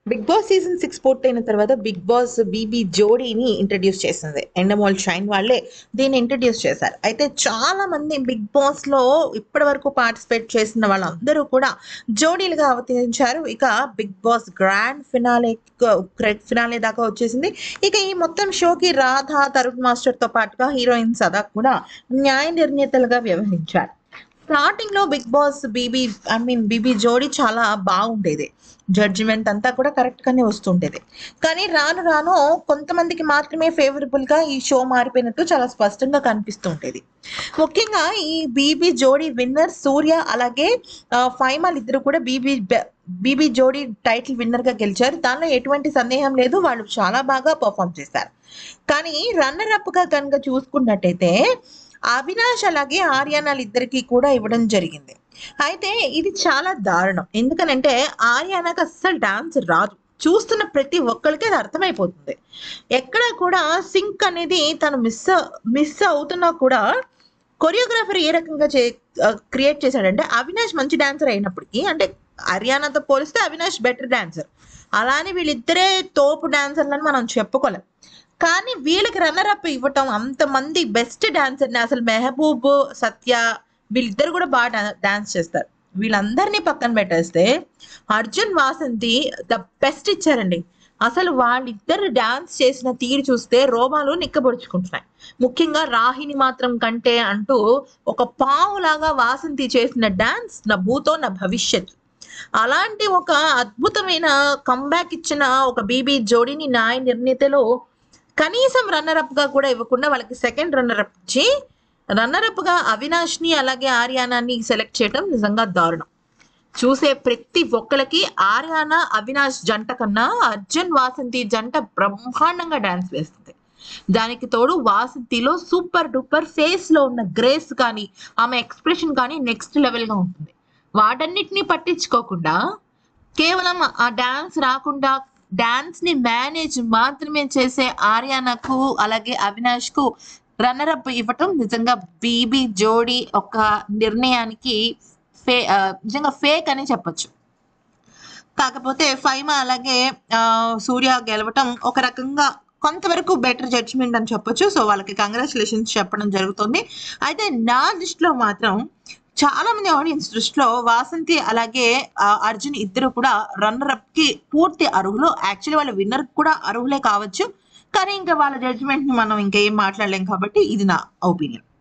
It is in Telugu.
బిగ్ బాస్ సీజన్ సిక్స్ పూర్తయిన తర్వాత బిగ్ బాస్ బీబీ జోడీని ఇంట్రడ్యూస్ చేసింది ఎండమాల్ షైన్ వాళ్ళే దీన్ని ఇంట్రడ్యూస్ చేశారు అయితే చాలా మంది బిగ్ బాస్ లో ఇప్పటి వరకు పార్టిసిపేట్ చేసిన వాళ్ళందరూ కూడా జోడీలుగా అవతరించారు ఇక Bigg Boss grand finale grand finale దాకా వచ్చేసింది ఇక ఈ మొత్తం షోకి రాధా తరుణ్ మాస్టర్ తో పాటుగా హీరోయిన్ సదా కూడా న్యాయ నిర్ణేతలుగా వ్యవహరించారు స్టార్టింగ్ లో Bigg Boss BB I mean BB జోడీ చాలా బాగుండేది జడ్జిమెంట్ అంతా కూడా కరెక్ట్ గానే వస్తుండేది కానీ రాను రాను కొంతమందికి మాత్రమే ఫేవరబుల్ గా ఈ షో మారిపోయినట్టు చాలా స్పష్టంగా కనిపిస్తుంటేది ముఖ్యంగా ఈ బీబీ జోడీ విన్నర్ సూర్య అలాగే ఆ, ఫైమల్ ఇద్దరు కూడా బీబీ బీబీ జోడీ టైటిల్ విన్నర్ గా గెలిచారు దానిలో ఎటువంటి సందేహం లేదు వాళ్ళు చాలా బాగా పర్ఫామ్ చేశారు కానీ రన్నర్ అప్ గా కనుక చూసుకున్నట్టయితే అవినాష్ అలాగే ఆర్యానాలు ఇద్దరికి కూడా ఇవ్వడం జరిగింది అయితే ఇది చాలా దారుణం ఎందుకనంటే ఆర్యానాకి అస్సలు డాన్స్ రాదు చూస్తున్న ప్రతి ఒక్కరికి అది అర్థమైపోతుంది ఎక్కడ కూడా సింక్ అనేది తను మిస్ మిస్ అవుతున్నా కూడా కొరియోగ్రాఫర్ ఏ రకంగా చే క్రియేట్ చేశాడంటే అవినాష్ మంచి డాన్సర్ అయినప్పటికీ అంటే హర్యానాతో పోలిస్తే అవినాష్ బెటర్ డాన్సర్ అలానే వీళ్ళిద్దరే తోపు డాన్సర్లని మనం చెప్పుకోలేం కానీ వీళ్ళకి రన్నర్ అప్ ఇవ్వటం అంతమంది బెస్ట్ డాన్సర్ని అసలు మెహబూబ్ సత్య వీళ్ళిద్దరు కూడా బాగా డాన్స్ చేస్తారు వీళ్ళందరినీ పక్కన పెట్టేస్తే అర్జున్ వాసంతి ద బెస్ట్ ఇచ్చారండి అసలు వాళ్ళిద్దరు డాన్స్ చేసిన తీరు చూస్తే రోమాలు నిక్కబొడుచుకుంటున్నాయి ముఖ్యంగా రాహిని మాత్రం కంటే అంటూ ఒక పావులాగా వాసంతి చేసిన డాన్స్ నా భూతో నా భవిష్యత్ అలాంటి ఒక అద్భుతమైన కంబ్యాక్ ఇచ్చిన ఒక బీబీ జోడీని న్యాయ నిర్ణీతలో కనీసం రన్నర్ అప్ గా కూడా ఇవ్వకుండా వాళ్ళకి సెకండ్ రన్నర్ అప్ ఇచ్చి రన్నర్ అప్ గా అవినాష్ ని అలాగే ఆర్యానాని సెలెక్ట్ చేయడం నిజంగా దారుణం చూసే ప్రతి ఒక్కరికి ఆర్యానా అవినాష్ జంట కన్నా అర్జున్ వాసంతి జంట బ్రహ్మాండంగా డాన్స్ వేస్తుంది దానికి తోడు వాసంతిలో సూపర్ డూపర్ ఫేస్ లో ఉన్న గ్రేస్ కానీ ఆమె ఎక్స్ప్రెషన్ కానీ నెక్స్ట్ లెవెల్ గా ఉంటుంది వాటన్నిటిని పట్టించుకోకుండా కేవలం ఆ డాన్స్ రాకుండా డాన్స్ ని మేనేజ్ మాత్రమే చేసే ఆర్యానాకు అలాగే అవినాష్ కు రన్నర్ అప్ ఇవ్వటం నిజంగా బీబీ జోడీ ఒక నిర్ణయానికి ఫే ఆ, నిజంగా ఫేక్ అని చెప్పొచ్చు కాకపోతే ఫైమా అలాగే ఆ, సూర్య గెలవటం ఒక రకంగా కొంతవరకు బెటర్ జడ్జ్మెంట్ అని చెప్పొచ్చు సో వాళ్ళకి కంగ్రాచులేషన్స్ చెప్పడం జరుగుతుంది అయితే నా దృష్టిలో మాత్రం చాలా మంది ఆడియన్స్ దృష్టిలో వాసంతి అలాగే ఆ, అర్జున్ ఇద్దరు కూడా రన్నర్ అప్ కి పూర్తి అర్హులు యాక్చువల్లీ వాళ్ళ విన్నర్ కూడా అర్హులే కావచ్చు కానీ ఇంకా వాళ్ళ జడ్జ్మెంట్ ని మనం ఇంకా ఏం మాట్లాడలేం కాబట్టి ఇది నా ఒపీనియన్